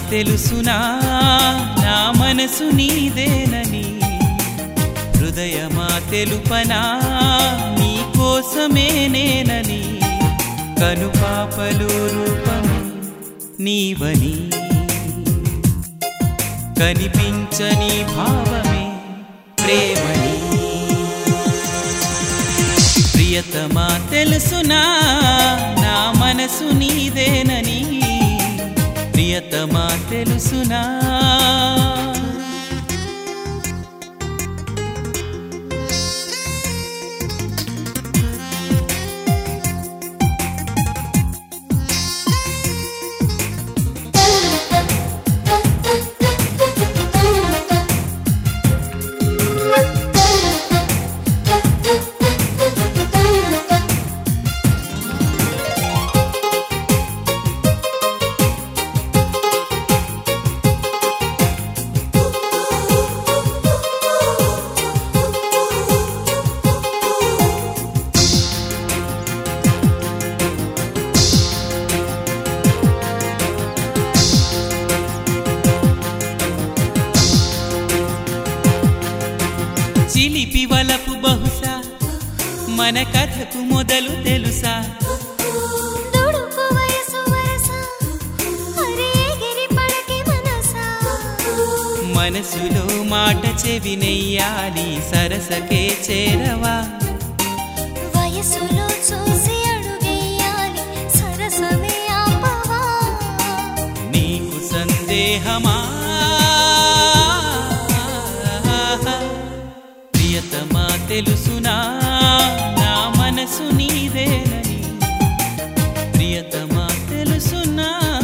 తెలుసునా నా మనసు నీదేనని హృదయమా తెలుపనా నీ కోసమే నేనని కనుపాపలు రూపమే నీవని కనిపించని భావమే ప్రేమని ప్రియతమా తెలుసునా నా మనసు నీదేనని ప్రియతమా తెలుసునా చిలిపి వలపు బహుశా మన కథకు మొదలు తెలుసా దుడుకు వయసు వరస అరే ఎగిరి పడకి మనసా మనసులో మాట చెవినెయ్యాలి సరసకే చేరవా వయసులో చూసి అడుగేయాలి సరసమే ఆపవా నీకు సందేహమా ప్రియతమా తెలుసునా నా మనసు నీదేనని ప్రియతమా తెలుసునా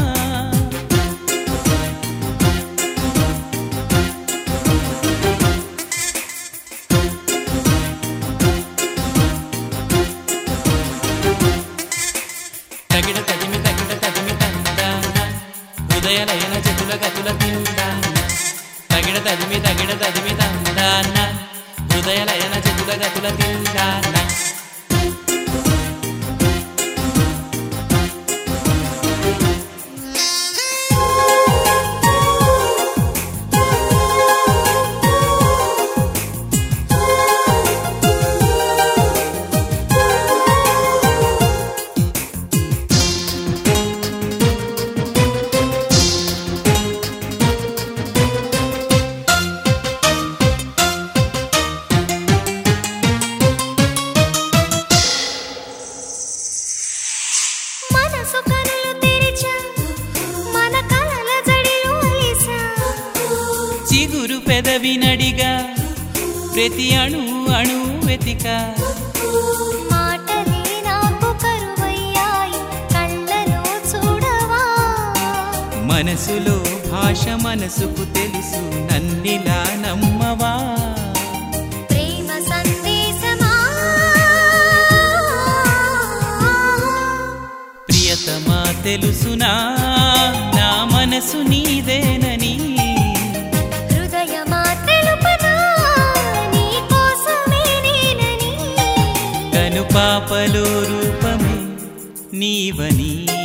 తగిడ తదిమి తగిడ తదిమి తందాన హృదయ లయన చతుల గతుల తిందాన తగిడ తదిమి తగిడ తదిమి తందాన హృదయ లయన చతుల గతుల తిందాన మనసు కనులు తెరిచా మన కలల జడిలో అలిసా చిగురు పెదవి నడిగా ప్రతి అణు అణు వెతిక మాటలే నాకు కరువయ్యాయి కళ్ళలో చూడవా మనసులో భాష మనసుకు తెలుసు నన్నిలా నమ్మవా ప్రేమ సందేశమా ప్రియతమా తెలుసునా నా మనసు నీదేనని హృదయమా తెలుపనా నీ కోసమే నేనని కనుపాపలో రూపమే నీవని